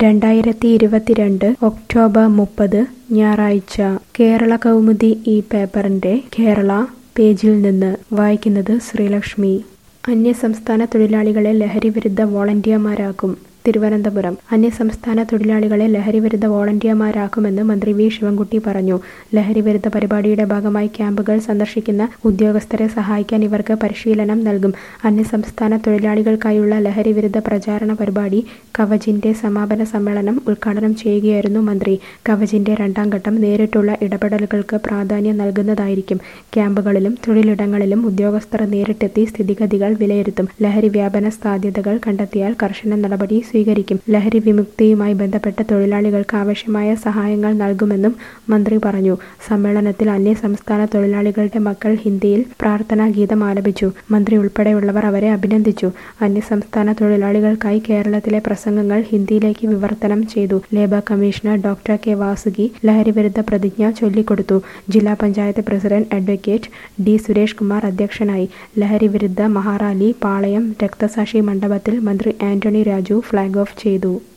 രണ്ടായിരത്തി ഇരുപത്തിരണ്ട് ഒക്ടോബർ മുപ്പത് ഞായറാഴ്ച കേരള കൗമുദി ഈ പേപ്പറിന്റെ കേരള പേജിൽ നിന്ന് വായിക്കുന്നത് ശ്രീലക്ഷ്മി അന്യസംസ്ഥാന തൊഴിലാളികളെ ലഹരിവിരുദ്ധ വോളണ്ടിയർമാരാക്കും തിരുവനന്തപുരം അന്യസംസ്ഥാന തൊഴിലാളികളെ ലഹരിവിരുദ്ധ വോളണ്ടിയർമാരാക്കുമെന്ന് മന്ത്രി വി ശിവൻകുട്ടി പറഞ്ഞു ലഹരിവിരുദ്ധ പരിപാടിയുടെ ഭാഗമായി ക്യാമ്പുകൾ സന്ദർശിക്കുന്ന ഉദ്യോഗസ്ഥരെ സഹായിക്കാൻ ഇവർക്ക് പരിശീലനം നൽകും അന്യസംസ്ഥാന തൊഴിലാളികൾക്കായുള്ള ലഹരിവിരുദ്ധ പ്രചാരണ പരിപാടി കവചിന്റെ സമാപന സമ്മേളനം ഉദ്ഘാടനം ചെയ്യുകയായിരുന്നു മന്ത്രി കവചിന്റെ രണ്ടാം ഘട്ടം നേരിട്ടുള്ള ഇടപെടലുകൾക്ക് പ്രാധാന്യം നൽകുന്നതായിരിക്കും ക്യാമ്പുകളിലും തൊഴിലിടങ്ങളിലും ഉദ്യോഗസ്ഥർ നേരിട്ടെത്തി സ്ഥിതിഗതികൾ വിലയിരുത്തും ലഹരി വ്യാപന സാധ്യതകൾ കണ്ടെത്തിയാൽ കർശന നടപടി സ്വീകരിക്കും ലഹരി വിമുക്തിയുമായി ബന്ധപ്പെട്ട തൊഴിലാളികൾക്ക് ആവശ്യമായ സഹായങ്ങൾ നൽകുമെന്നും മന്ത്രി പറഞ്ഞു സമ്മേളനത്തിൽ അന്യ സംസ്ഥാന തൊഴിലാളികളുടെ മക്കൾ ഹിന്ദിയിൽ പ്രാർത്ഥനാ ഗീതം ആലപിച്ചു മന്ത്രി ഉൾപ്പെടെയുള്ളവർ അവരെ അഭിനന്ദിച്ചു അന്യ സംസ്ഥാന തൊഴിലാളികൾക്കായി കേരളത്തിലെ പ്രസംഗങ്ങൾ ഹിന്ദിയിലേക്ക് വിവർത്തനം ചെയ്തു labour commissioner doctor K Vasuki ലഹരിവിരുദ്ധ പ്രതിജ്ഞ ചൊല്ലിക്കൊടുത്തു ജില്ലാ panchayat president advocate D Suresh Kumar അധ്യക്ഷനായി ലഹരിവിരുദ്ധ മഹാറാലി പാളയം രക്തസാക്ഷി മണ്ഡപത്തിൽ മന്ത്രി ആന്റണി രാജു ഫ്ളാഗ് ഓഫ് ചെയ്തു